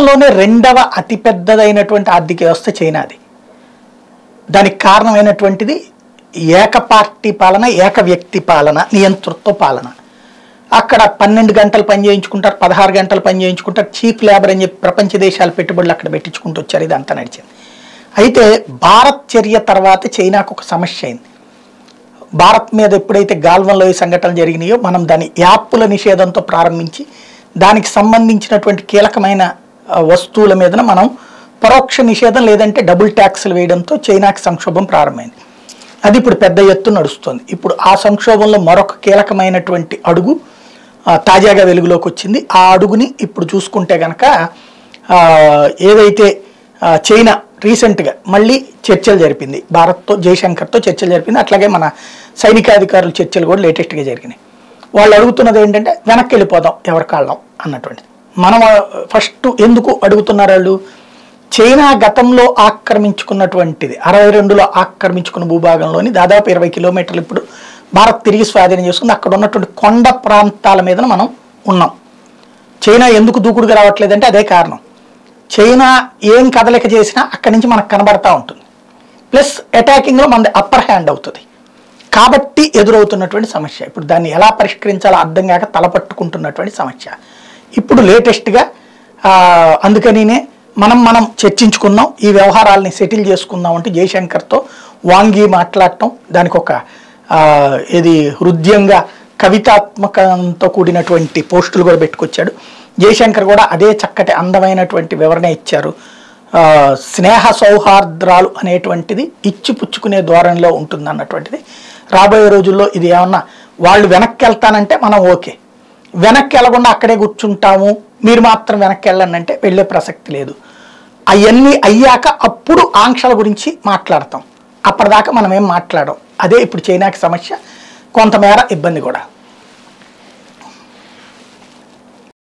ప్రపంచంలోనే రెండవ అతిపెద్దదైనటువంటి ఆర్థిక వ్యవస్థ చైనాది దానికి కారణమైనటువంటిది ఏక పార్టీ పాలన ఏక వ్యక్తి పాలన నియంతృత్వ పాలన అక్కడ పన్నెండు గంటలు పని చేయించుకుంటారు పదహారు గంటలు పని చేయించుకుంటారు చీప్ లేబర్ అని చెప్పి ప్రపంచ దేశాల పెట్టుబడులు అక్కడ పెట్టించుకుంటూ వచ్చారు ఇదంతా నడిచింది అయితే భారత్ చర్య తర్వాత చైనాకు ఒక సమస్య అయింది భారత్ మీద ఎప్పుడైతే గాల్వన్లో ఈ సంఘటనలు జరిగినాయో మనం దాని యాప్ల నిషేధంతో ప్రారంభించి దానికి సంబంధించినటువంటి కీలకమైన ఆ, వస్తువుల మీదన మనం పరోక్ష నిషేధం లేదంటే డబుల్ ట్యాక్స్లు వేయడంతో చైనాకి సంక్షోభం ప్రారంభమైంది అది ఇప్పుడు పెద్ద ఎత్తు నడుస్తుంది ఇప్పుడు ఆ సంక్షోభంలో మరొక కీలకమైనటువంటి అడుగు ఆ, తాజాగా వెలుగులోకి వచ్చింది ఆ అడుగుని ఇప్పుడు చూసుకుంటే కనుక ఏదైతే ఆ, చైనా రీసెంట్గా మళ్ళీ చర్చలు జరిపింది భారత్తో జయశంకర్తో చర్చలు జరిపింది అట్లాగే మన సైనికాధికారుల చర్చలు కూడా లేటెస్ట్గా జరిగినాయి వాళ్ళు అడుగుతున్నది ఏంటంటే వెనక్కి వెళ్ళిపోదాం ఎవరి కాళ్ళం అన్నటువంటిది మనం ఫస్ట్ ఎందుకు అడుగుతున్నారు వాళ్ళు చైనా గతంలో ఆక్రమించుకున్నటువంటిది అరవై రెండులో ఆక్రమించుకున్న భూభాగంలోని దాదాపు ఇరవై కిలోమీటర్లు ఇప్పుడు భారత్ తిరిగి స్వాధీనం చేసుకుంది అక్కడ ఉన్నటువంటి కొండ ప్రాంతాల మీద మనం ఉన్నాం చైనా ఎందుకు దూకుడుగా రావట్లేదంటే అదే కారణం చైనా ఏం కదలిక చేసినా అక్కడి నుంచి మనకు కనబడతా ఉంటుంది ప్లస్ అటాకింగ్లో మనది అప్పర్ హ్యాండ్ అవుతుంది కాబట్టి ఎదురవుతున్నటువంటి సమస్య ఇప్పుడు దాన్ని ఎలా పరిష్కరించాలో అర్థం కాక తలపట్టుకుంటున్నటువంటి సమస్య ఇప్పుడు లేటెస్ట్గా అందుకనినే మనం మనం చర్చించుకుందాం ఈ వ్యవహారాలని సెటిల్ చేసుకుందాం అంటే జయశంకర్తో వాంగి మాట్లాడటం దానికి ఒక ఆ, ఇది హృదయంగా కవితాత్మకంతో కూడినటువంటి పోస్టులు కూడా పెట్టుకొచ్చాడు జయశంకర్ కూడా అదే చక్కటి అందమైనటువంటి వివరణ ఇచ్చారు ఆ, స్నేహ సౌహార్ద్రాలు అనేటువంటిది ఇచ్చి పుచ్చుకునే ధోరణిలో ఉంటుంది అన్నటువంటిది రాబోయే రోజుల్లో ఇది ఏమన్నా వాళ్ళు వెనక్కి వెళ్తానంటే మనం ఓకే వెనక్కి వెళ్ళకుండా అక్కడే కూర్చుంటాము మీరు మాత్రం వెనక్కి వెళ్ళండి అంటే వెళ్ళే ప్రసక్తి లేదు అవన్నీ అయ్యాక అప్పుడు ఆంక్షల గురించి మాట్లాడతాం అప్పటిదాకా మనం ఏం మాట్లాడం అదే ఇప్పుడు చైనాకి సమస్య కొంతమేర ఇబ్బంది కూడా